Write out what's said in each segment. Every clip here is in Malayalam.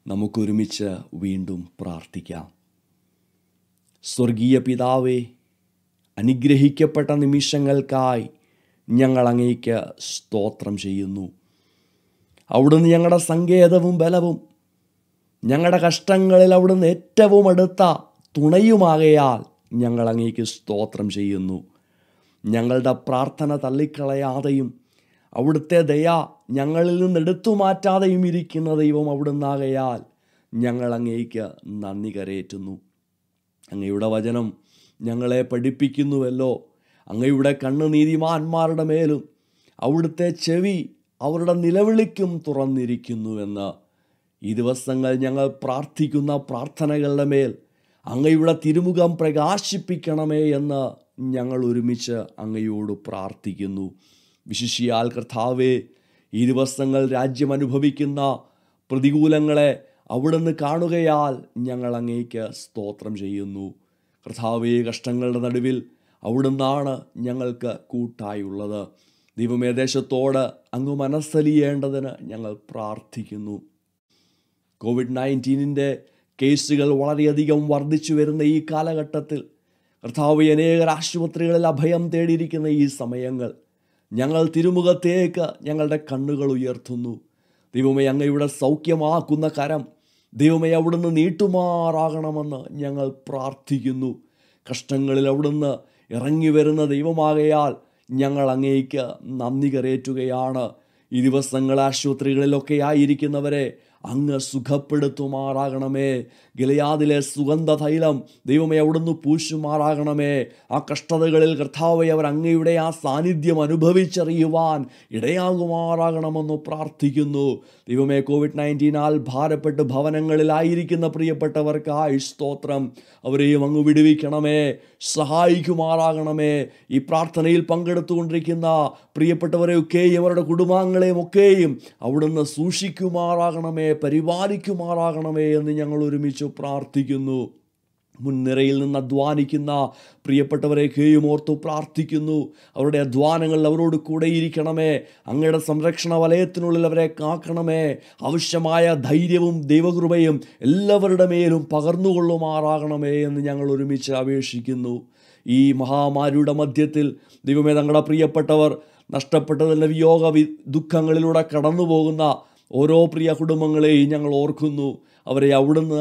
നമുക്കൊരുമിച്ച് വീണ്ടും പ്രാർത്ഥിക്കാം സ്വർഗീയ പിതാവേ അനുഗ്രഹിക്കപ്പെട്ട നിമിഷങ്ങൾക്കായി ഞങ്ങൾ അങ്ങേക്ക് സ്തോത്രം ചെയ്യുന്നു അവിടുന്ന് ഞങ്ങളുടെ സങ്കേതവും ബലവും ഞങ്ങളുടെ കഷ്ടങ്ങളിൽ അവിടുന്ന് ഏറ്റവും അടുത്ത തുണയുമാകയാൽ ഞങ്ങൾ അങ്ങേക്ക് സ്തോത്രം ചെയ്യുന്നു ഞങ്ങളുടെ പ്രാർത്ഥന തള്ളിക്കളയാതെയും അവിടുത്തെ ദയ ഞങ്ങളിൽ നിന്ന് എടുത്തു മാറ്റാതെയും ഇരിക്കുന്ന ദൈവം അവിടുന്നാകയാൽ ഞങ്ങൾ അങ്ങേക്ക് നന്ദി കരയേറ്റുന്നു അങ്ങയുടെ വചനം ഞങ്ങളെ പഠിപ്പിക്കുന്നുവല്ലോ അങ്ങയുടെ കണ്ണ് നീതിമാന്മാരുടെ മേലും അവിടുത്തെ ചെവി അവരുടെ നിലവിളിക്കും തുറന്നിരിക്കുന്നുവെന്ന് ഈ ദിവസങ്ങൾ ഞങ്ങൾ പ്രാർത്ഥിക്കുന്ന പ്രാർത്ഥനകളുടെ മേൽ അങ്ങയുടെ തിരുമുഖം പ്രകാശിപ്പിക്കണമേ എന്ന് ഞങ്ങൾ ഒരുമിച്ച് അങ്ങയോട് പ്രാർത്ഥിക്കുന്നു വിശിഷിയാൽ കർത്താവേ ഈ ദിവസങ്ങൾ രാജ്യം അനുഭവിക്കുന്ന പ്രതികൂലങ്ങളെ അവിടുന്ന് കാണുകയാൽ ഞങ്ങൾ അങ്ങേക്ക് സ്തോത്രം ചെയ്യുന്നു കർത്താവേ കഷ്ടങ്ങളുടെ നടുവിൽ അവിടുന്നാണ് ഞങ്ങൾക്ക് കൂട്ടായുള്ളത് ദൈവമേ ദേശത്തോട് അങ്ങ് മനസ്സലിയേണ്ടതിന് ഞങ്ങൾ പ്രാർത്ഥിക്കുന്നു കോവിഡ് നയൻറ്റീനിൻ്റെ കേസുകൾ വളരെയധികം വർദ്ധിച്ചു വരുന്ന ഈ കാലഘട്ടത്തിൽ കർത്താവ് അനേകർ ആശുപത്രികളിൽ അഭയം തേടിയിരിക്കുന്ന ഈ സമയങ്ങൾ ഞങ്ങൾ തിരുമുഖത്തേക്ക് ഞങ്ങളുടെ കണ്ണുകൾ ഉയർത്തുന്നു ദൈവമേ അങ്ങയുടെ സൗഖ്യമാക്കുന്ന കരം ദൈവമേ അവിടുന്ന് നീട്ടുമാറാകണമെന്ന് ഞങ്ങൾ പ്രാർത്ഥിക്കുന്നു കഷ്ടങ്ങളിൽ അവിടുന്ന് ഇറങ്ങി വരുന്ന ദൈവമാകയാൽ ഞങ്ങൾ അങ്ങേക്ക് നന്ദി കരേറ്റുകയാണ് ഈ ദിവസങ്ങൾ ആശുപത്രികളിലൊക്കെ ആയിരിക്കുന്നവരെ അങ്ങ് സുഖപ്പെടുത്തുമാറാകണമേ ഗിലയാദിലെ സുഗന്ധ തൈലം ദൈവമേ അവിടുന്ന് പൂശുമാറാകണമേ ആ കഷ്ടതകളിൽ കർത്താവെ അവർ അങ്ങയുടെ ആ സാന്നിധ്യം അനുഭവിച്ചറിയുവാൻ ഇടയാകുമാറാകണമെന്ന് പ്രാർത്ഥിക്കുന്നു ദൈവമേ കോവിഡ് നയൻറ്റീനാൽ ഭാരപ്പെട്ട് ഭവനങ്ങളിലായിരിക്കുന്ന പ്രിയപ്പെട്ടവർക്കായി സ്തോത്രം അവരെയും അങ്ങ് വിടുവിക്കണമേ സഹായിക്കുമാറാകണമേ ഈ പ്രാർത്ഥനയിൽ പങ്കെടുത്തുകൊണ്ടിരിക്കുന്ന പ്രിയപ്പെട്ടവരെയൊക്കെയും അവരുടെ കുടുംബാംഗങ്ങളെയും ഒക്കെയും അവിടുന്ന് സൂക്ഷിക്കുമാറാകണമേ പരിപാലിക്കുമാറാകണമേ എന്ന് ഞങ്ങൾ ഒരുമിച്ച് പ്രാർത്ഥിക്കുന്നു മുൻനിരയിൽ നിന്ന് അധ്വാനിക്കുന്ന പ്രിയപ്പെട്ടവരെയൊക്കെയും ഓർത്തു പ്രാർത്ഥിക്കുന്നു അവരുടെ അധ്വാനങ്ങളിൽ അവരോട് കൂടെ ഇരിക്കണമേ അങ്ങയുടെ സംരക്ഷണ വലയത്തിനുള്ളിൽ അവരെ കാക്കണമേ ആവശ്യമായ ധൈര്യവും ദൈവകൃപയും എല്ലാവരുടെ മേലും പകർന്നുകൊള്ളുമാറാകണമേ എന്ന് ഞങ്ങൾ ഒരുമിച്ച് അപേക്ഷിക്കുന്നു ഈ മഹാമാരിയുടെ മധ്യത്തിൽ ദൈവമേ തങ്ങളുടെ പ്രിയപ്പെട്ടവർ നഷ്ടപ്പെട്ടതിൻ്റെ വിയോഗ വി ദുഃഖങ്ങളിലൂടെ കടന്നു പോകുന്ന ഓരോ പ്രിയ കുടുംബങ്ങളെയും ഞങ്ങൾ ഓർക്കുന്നു അവരെ അവിടുന്ന്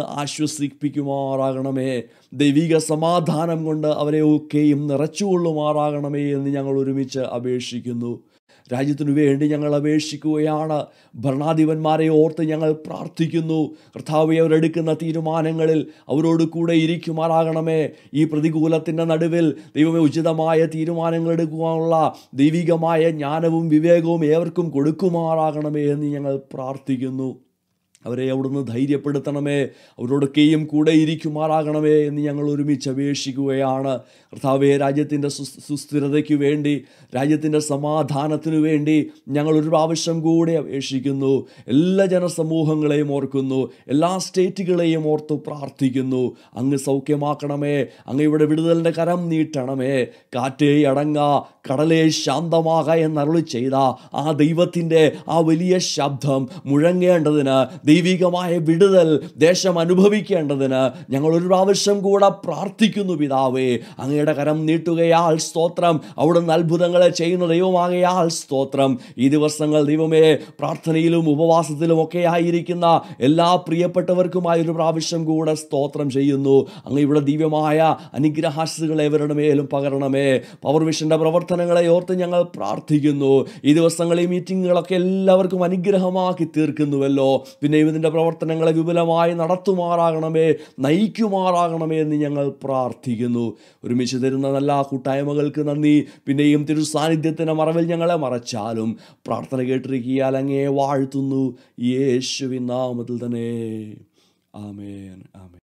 ആശ്വസിപ്പിക്കുമാറാകണമേ ദൈവിക സമാധാനം കൊണ്ട് അവരെ ഒക്കെയും നിറച്ചുകൊള്ളുമാറാകണമേ എന്ന് ഞങ്ങൾ ഒരുമിച്ച് അപേക്ഷിക്കുന്നു രാജ്യത്തിനു വേണ്ടി ഞങ്ങൾ അപേക്ഷിക്കുകയാണ് ഭരണാധിപന്മാരെ ഓർത്ത് ഞങ്ങൾ പ്രാർത്ഥിക്കുന്നു കർത്താവെ അവരെടുക്കുന്ന തീരുമാനങ്ങളിൽ അവരോട് കൂടെ ഇരിക്കുമാറാകണമേ ഈ പ്രതികൂലത്തിൻ്റെ നടുവിൽ ദൈവമേ ഉചിതമായ തീരുമാനങ്ങൾ എടുക്കുവാനുള്ള ദൈവികമായ ജ്ഞാനവും വിവേകവും ഏവർക്കും കൊടുക്കുമാറാകണമേ എന്ന് ഞങ്ങൾ പ്രാർത്ഥിക്കുന്നു അവരെ അവിടുന്ന് ധൈര്യപ്പെടുത്തണമേ അവരോടൊക്കെയും കൂടെ ഇരിക്കുമാറാകണമേ എന്ന് ഞങ്ങൾ ഒരുമിച്ച് അപേക്ഷിക്കുകയാണ് കർത്താവെ രാജ്യത്തിൻ്റെ സുസ്ഥിരതയ്ക്ക് വേണ്ടി രാജ്യത്തിൻ്റെ സമാധാനത്തിനു വേണ്ടി ഞങ്ങൾ ഒരു പ്രാവശ്യം കൂടെ അപേക്ഷിക്കുന്നു എല്ലാ ജനസമൂഹങ്ങളെയും ഓർക്കുന്നു എല്ലാ സ്റ്റേറ്റുകളെയും ഓർത്തു പ്രാർത്ഥിക്കുന്നു അങ്ങ് സൗഖ്യമാക്കണമേ അങ്ങയുടെ വിടുതലിൻ്റെ കരം നീട്ടണമേ കാറ്റേ അടങ്ങ കടലേ ശാന്തമാക എന്നരുളി ചെയ്ത ആ ദൈവത്തിൻ്റെ ആ വലിയ ശബ്ദം മുഴങ്ങേണ്ടതിന് ദൈവികമായ വിടുതൽ ദേശം അനുഭവിക്കേണ്ടതിന് ഞങ്ങൾ ഒരു പ്രാവശ്യം കൂടെ പ്രാർത്ഥിക്കുന്നു പിതാവേ അങ്ങയുടെ കരം നീട്ടുകയാൽ സ്തോത്രം അവിടുന്ന് അത്ഭുതങ്ങളെ ചെയ്യുന്ന ദൈവമാകയാൽ സ്തോത്രം ഈ ദിവസങ്ങൾ ദൈവമേ പ്രാർത്ഥനയിലും ഉപവാസത്തിലും ഒക്കെ ആയിരിക്കുന്ന എല്ലാ പ്രിയപ്പെട്ടവർക്കുമായി ഒരു പ്രാവശ്യം കൂടെ സ്തോത്രം ചെയ്യുന്നു അങ്ങയുടെ ദിവ്യമായ അനുഗ്രഹാശികളെ ഇവരുടെ മേലും പകരണമേ പവർ വിഷന്റെ പ്രവർത്തനങ്ങളെ ഓർത്ത് ഞങ്ങൾ പ്രാർത്ഥിക്കുന്നു ഈ ദിവസങ്ങളിൽ മീറ്റിങ്ങുകളൊക്കെ എല്ലാവർക്കും അനുഗ്രഹമാക്കി തീർക്കുന്നുവല്ലോ പിന്നെ ഇതിൻ്റെ പ്രവർത്തനങ്ങളെ വിപുലമായി നടത്തുമാറാകണമേ നയിക്കുമാറാകണമേ എന്ന് ഞങ്ങൾ പ്രാർത്ഥിക്കുന്നു ഒരുമിച്ച് തരുന്ന നല്ല കൂട്ടായ്മകൾക്ക് നന്ദി പിന്നെയും തിരു സാന്നിധ്യത്തിൻ്റെ മറവിൽ ഞങ്ങളെ മറച്ചാലും പ്രാർത്ഥന കേട്ടിരിക്കിയാൽ അങ്ങേ വാഴ്ത്തുന്നു യേശുവിൻ നാമത്തിൽ തന്നെ ആമേൻ ആമേൻ